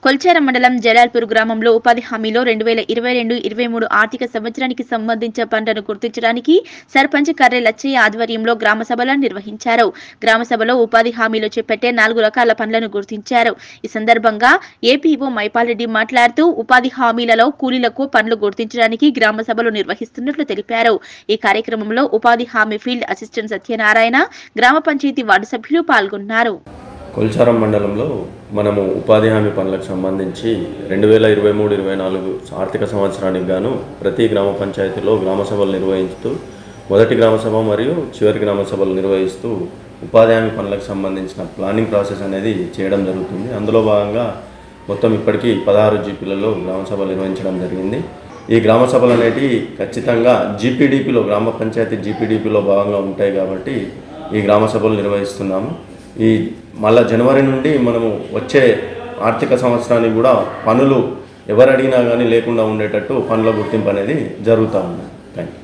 కొల్చార మండలం జలాల్పూర్ గ్రామంలో ఉపాధి హామీలో రెండు వేల ఇరవై రెండు ఇరవై మూడు ఆర్థిక సంవత్సరానికి సంబంధించిన పనులను గుర్తించడానికి సర్పంచ్ కర్రె లచ్చయ్య ఆధ్వర్యంలో గ్రామ సభలను నిర్వహించారు గ్రామ సభలో ఉపాధి హామీలో చేపట్టే నాలుగు రకాల పనులను గుర్తించారు ఈ సందర్భంగా ఏపీఓ మైపాల్రెడ్డి మాట్లాడుతూ ఉపాధి హామీలలో కూలీలకు పనులు గుర్తించడానికి గ్రామ సభలు నిర్వహిస్తున్నట్లు తెలిపారు ఈ కార్యక్రమంలో ఉపాధి హామీ ఫీల్డ్ అసిస్టెంట్ సత్యనారాయణ గ్రామ పంచాయతీ వార్డు సభ్యులు పాల్గొన్నారు కొల్చారం మండలంలో మనము ఉపాధి హామీ పనులకు సంబంధించి రెండు వేల ఇరవై మూడు ఇరవై నాలుగు ఆర్థిక సంవత్సరానికి గాను ప్రతి గ్రామ పంచాయతీలో గ్రామ సభలు నిర్వహిస్తూ మొదటి గ్రామ సభ మరియు చివరి గ్రామ సభలు నిర్వహిస్తూ ఉపాధి హామీ పనులకు సంబంధించిన ప్లానింగ్ ప్రాసెస్ అనేది చేయడం జరుగుతుంది అందులో భాగంగా మొత్తం ఇప్పటికీ పదహారు జీపీలలో గ్రామ సభలు నిర్వహించడం జరిగింది ఈ గ్రామ సభలు అనేటివి ఖచ్చితంగా జీపీడీపీలో గ్రామ పంచాయతీ జీపీడీపీలో భాగంగా ఉంటాయి కాబట్టి ఈ గ్రామ సభలు నిర్వహిస్తున్నాము ఈ మళ్ళా జనవరి నుండి మనము వచ్చే ఆర్థిక సంవత్సరానికి కూడా పనులు ఎవరు అడిగినా కానీ లేకుండా ఉండేటట్టు పనుల గుర్తింపు అనేది జరుగుతూ ఉంది థ్యాంక్ యూ